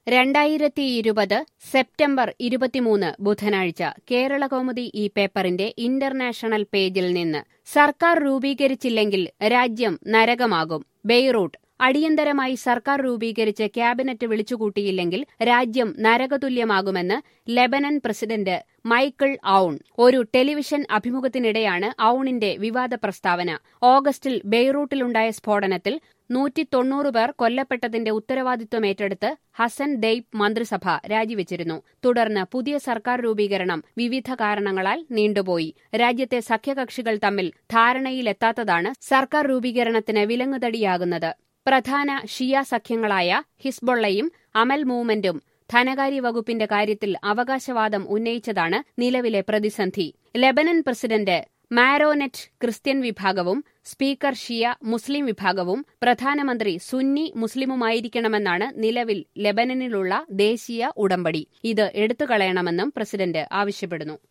രണ്ടായിരത്തി ഇരുപത് സെപ്റ്റംബർ ഇരുപത്തിമൂന്ന് ബുധനാഴ്ച കേരളകൗമുദി ഈ പേപ്പറിന്റെ ഇന്റർനാഷണൽ പേജിൽ നിന്ന് സർക്കാർ രൂപീകരിച്ചില്ലെങ്കിൽ രാജ്യം നരകമാകും ബെയ്റൂട്ട് അടിയന്തരമായി സർക്കാർ രൂപീകരിച്ച് ക്യാബിനറ്റ് വിളിച്ചുകൂട്ടിയില്ലെങ്കിൽ രാജ്യം നരകതുല്യമാകുമെന്ന് ലെബനൻ പ്രസിഡന്റ് മൈക്കിൾ ഔൺ ഒരു ടെലിവിഷൻ അഭിമുഖത്തിനിടെയാണ് ഔണിന്റെ വിവാദ പ്രസ്താവന ഓഗസ്റ്റിൽ ബെയ്റൂട്ടിലുണ്ടായ സ്ഫോടനത്തിൽ നൂറ്റി തൊണ്ണൂറ് പേർ കൊല്ലപ്പെട്ടതിന്റെ ഉത്തരവാദിത്വമേറ്റെടുത്ത് ഹസൻ ദെയ്ബ് മന്ത്രിസഭ രാജിവെച്ചിരുന്നു തുടർന്ന് പുതിയ സർക്കാർ രൂപീകരണം വിവിധ കാരണങ്ങളാൽ നീണ്ടുപോയി രാജ്യത്തെ സഖ്യകക്ഷികൾ തമ്മിൽ ധാരണയിലെത്താത്തതാണ് സർക്കാർ രൂപീകരണത്തിന് വിലങ്ങുതടിയാകുന്നത് പ്രധാന ഷിയ സഖ്യങ്ങളായ ഹിസ്ബൊള്ളയും അമൽ മൂവ്മെന്റും ധനകാര്യ വകുപ്പിന്റെ കാര്യത്തിൽ അവകാശവാദം ഉന്നയിച്ചതാണ് നിലവിലെ പ്രതിസന്ധി ലെബനൻ പ്രസിഡന്റ് മാരോനെറ്റ് ക്രിസ്ത്യൻ വിഭാഗവും സ്പീക്കർ ഷിയ മുസ്ലിം വിഭാഗവും പ്രധാനമന്ത്രി സുന്നി മുസ്ലിമുമായിരിക്കണമെന്നാണ് നിലവിൽ ലെബനനിലുള്ള ദേശീയ ഉടമ്പടി ഇത് എടുത്തുകളയണമെന്നും പ്രസിഡന്റ് ആവശ്യപ്പെടുന്നു